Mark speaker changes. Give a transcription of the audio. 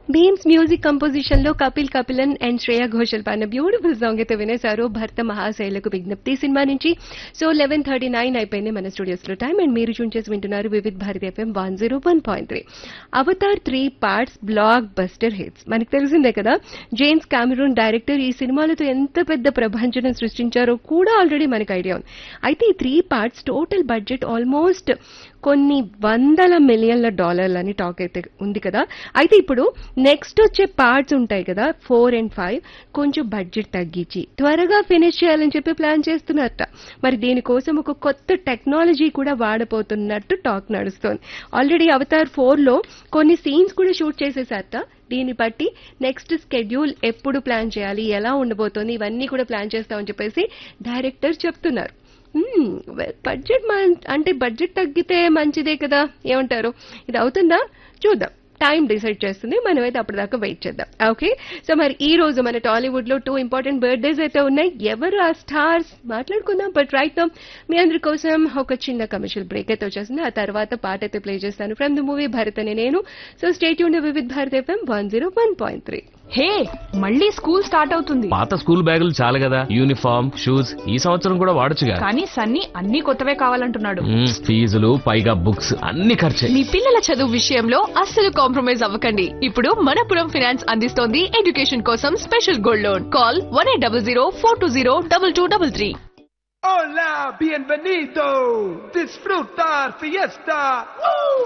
Speaker 1: Beams music composition లో Kapil Kapilan and Shreya Ghoshal పాడిన beautiful song అయితే వినేశారు భర్త మహాశైలకు విజ్ఞప్తి సినిమా నుంచి సో లెవెన్ థర్టీ నైన్ అయిపోయింది మన స్టూడియోస్ లో టైం అండ్ మీరు చూన్ చేసి వింటున్నారు Vividh Bharati FM one zero one point three Avatar three parts blockbuster hits మనకు తెలిసిందే కదా జేమ్స్ కామెరూన్ డైరెక్టర్ ఈ సినిమాలతో ఎంత పెద్ద ప్రభంజనం సృష్టించారో కూడా ఆల్రెడీ మనకు ఐడియా ఉంది అయితే ఈ three parts total budget almost కొన్ని వందల మిలియన్ల డాలర్లని టాక్ అయితే ఉంది కదా అయితే ఇప్పుడు నెక్స్ట్ వచ్చే పార్ట్స్ ఉంటాయి కదా ఫోర్ అండ్ ఫైవ్ కొంచెం బడ్జెట్ తగ్గించి త్వరగా ఫినిష్ చేయాలని చెప్పి ప్లాన్ చేస్తున్నారట మరి దీనికోసం ఒక కొత్త టెక్నాలజీ కూడా వాడబోతున్నట్టు టాక్ నడుస్తోంది ఆల్రెడీ అవతార్ ఫోర్ లో కొన్ని సీన్స్ కూడా షూట్ చేసేసారట దీన్ని బట్టి నెక్స్ట్ స్కెడ్యూల్ ఎప్పుడు ప్లాన్ చేయాలి ఎలా ఉండబోతోంది ఇవన్నీ కూడా ప్లాన్ చేస్తామని చెప్పేసి డైరెక్టర్ చెప్తున్నారు బడ్జెట్ అంటే బడ్జెట్ తగ్గితే మంచిదే కదా ఏమంటారు ఇది అవుతుందా చూద్దాం టైం డిసైడ్ చేస్తుంది మనమైతే అప్పటిదాకా వెయిట్ చేద్దాం ఓకే సో మరి ఈ రోజు మన టాలీవుడ్ లో టూ ఇంపార్టెంట్ బర్త్డేస్ అయితే ఉన్నాయి ఎవరు ఆ స్టార్స్ మాట్లాడుకుందాం బట్ రైట్ నౌ మీ అందరి కోసం ఒక చిన్న కమర్షియల్ బ్రేక్ అయితే వచ్చేసింది ఆ తర్వాత పాట అయితే ప్లే చేస్తాను ఫ్రమ్ ద మూవీ భరత్ అని నేను సో స్టేట్ యూన్ Vividh Bharat FM one zero one point three
Speaker 2: hey మళ్ళీ స్కూల్ స్టార్ట్ అవుతుంది
Speaker 3: పాత స్కూల్ బ్యాగులు చాలు కదా యూనిఫామ్ షూస్ ఈ సంవత్సరం కూడా వాడొచ్చుగా
Speaker 2: కానీ సన్నీ అన్ని కొత్తవే కావాలంటున్నాడు
Speaker 3: మ్మ్, ఫీజులు పైగా బుక్స్ అన్ని ఖర్చే
Speaker 4: మీ పిల్లల చదువు విషయంలో అస్సలు కాంప్రమైజ్ అవ్వకండి ఇప్పుడు మనపురం ఫినాన్స్ అందిస్తోంది ఎడ్యుకేషన్ కోసం special gold loan call one eight double zero four two zero double two double three
Speaker 5: Hola, bienvenido. Disfrutar fiesta. ¡Woo!